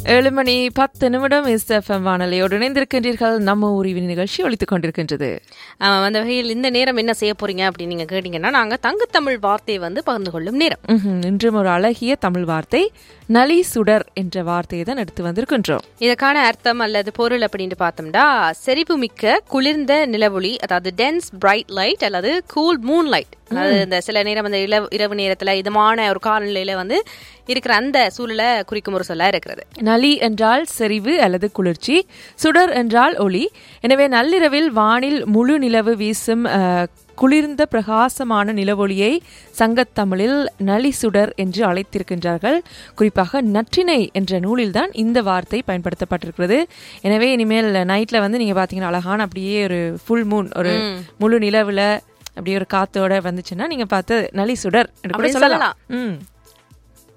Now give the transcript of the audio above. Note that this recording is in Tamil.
ஏழு மணி பத்து நிமிடம் எஸ்எஃப்எம் வானொலியோடு இணைந்திருக்கின்றீர்கள் நம்ம உரிவின் நிகழ்ச்சி ஒழித்துக் கொண்டிருக்கின்றது ஆமா, அந்த வகையில் இந்த நேரம் என்ன செய்ய போறீங்க அப்படின்னு நீங்க கேட்டீங்கன்னா நாங்க தங்கத்தமிழ் வார்த்தையை வந்து பகிர்ந்து கொள்ளும் நேரம் ம்ஹும். இன்றும் ஒரு அழகிய தமிழ் வார்த்தை நலி சுடர் என்ற வார்த்தையை தான் எடுத்து வந்திருக்கின்றோம் இதற்கான அர்த்தம் அல்லது பொருள் அப்படின்னு பார்த்தோம்னா செறிவு மிக்க குளிர்ந்த நிலவொளி அதாவது டென்ஸ் பிரைட் லைட் அல்லது கூல் மூன் லைட் அதாவது இந்த சில நேரம் அந்த இளவு இரவு நேரத்துல இதமான ஒரு காலநிலையில வந்து இருக்கிற அந்த சூழலை குறிக்கும் ஒரு சொல்லா இருக்கிறது நலி என்றால் செறிவு அல்லது குளிர்ச்சி சுடர் என்றால் ஒளி எனவே நள்ளிரவில் வானில் முழு நிலவு வீசும் அஹ், குளிர்ந்த பிரகாசமான நிலவொளியை சங்கத்தமிழில் நலி சுடர் என்று அழைத்திருக்கின்றார்கள் குறிப்பாக நற்றினை என்ற நூலில்தான் இந்த வார்த்தை பயன்படுத்தப்பட்டிருக்கிறது எனவே இனிமேல் நைட்ல வந்து நீங்க பாத்தீங்கன்னா அழகான அப்படியே ஒரு ஃபுல் மூன் ஒரு முழு நிலவுல அப்படியே ஒரு காத்தோட வந்துச்சுன்னா நீங்க பார்த்து நலி சுடர் என்று கூட அப்படி சொல்லலாம் சொல்லலாம். ம்